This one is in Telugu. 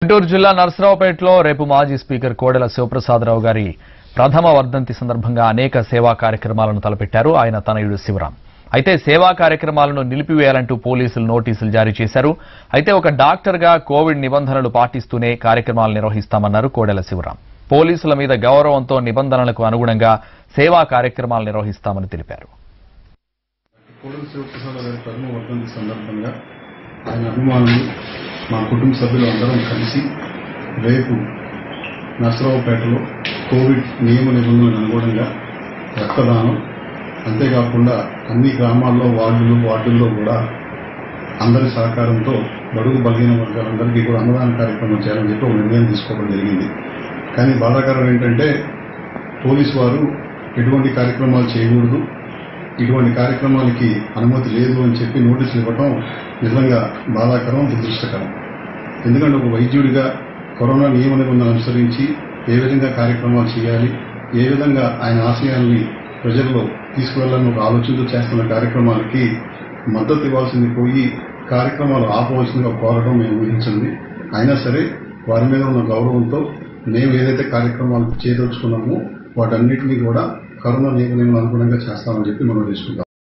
గుంటూరు జిల్లా నర్సరావుపేటలో రేపు మాజీ స్పీకర్ కోడెల శివప్రసాదరావు గారి ప్రథమ వర్ధంతి సందర్భంగా అనేక సేవా కార్యక్రమాలను తలపెట్టారు ఆయన తనయుడు శివరాం అయితే సేవా కార్యక్రమాలను నిలిపివేయాలంటూ పోలీసులు నోటీసులు జారీ చేశారు అయితే ఒక డాక్టర్గా కోవిడ్ నిబంధనలు పాటిస్తూనే కార్యక్రమాలు నిర్వహిస్తామన్నారు కోడెల శివరాం పోలీసుల మీద గౌరవంతో నిబంధనలకు అనుగుణంగా సేవా కార్యక్రమాలు నిర్వహిస్తామని తెలిపారు కోడల శివప్రసాద్ గారి ప్రథమ వర్ధంతి సందర్భంగా ఆయన అభిమానులు మా కుటుంబ సభ్యులు అందరం కలిసి రేపు నర్సరావుపేటలో కోవిడ్ నియమ నిబంధనలకు అనుగుణంగా రక్తదానం అంతేకాకుండా అన్ని గ్రామాల్లో వార్డులు వార్డుల్లో కూడా అందరి సహకారంతో బడుగు బలహీన వర్గాలందరికీ కూడా అన్నదాన కార్యక్రమం చేయాలని చెప్పి ఒక నిర్ణయం తీసుకోవడం జరిగింది కానీ బాధాకరం ఏంటంటే పోలీసు వారు ఎటువంటి కార్యక్రమాలు చేయకూడదు ఇటువంటి కార్యక్రమాలకి అనుమతి లేదు అని చెప్పి నోటీసులు ఇవ్వటం నిజంగా బాధాకరం దురదృష్టకరం ఎందుకంటే ఒక వైద్యుడిగా కరోనా నియమ నిబంధనలు అనుసరించి ఏ విధంగా కార్యక్రమాలు చేయాలి ఏ విధంగా ఆయన ఆశయాల్ని ప్రజల్లో తీసుకువెళ్ళాలని ఒక ఆలోచనతో చేస్తున్న కార్యక్రమాలకి మద్దతు ఇవ్వాల్సింది పోయి కార్యక్రమాలు ఆపవలసిందిగా కోరడం మేము ఊహించింది అయినా సరే వారి మీద ఉన్న గౌరవంతో మేము ఏదైతే కార్యక్రమాలు చేయదలుచుకున్నామో వాటన్నిటినీ కూడా కరోనా నియమ నియమాలు అనుగుణంగా చేస్తామని చెప్పి మనం తెలుసుకుంటాం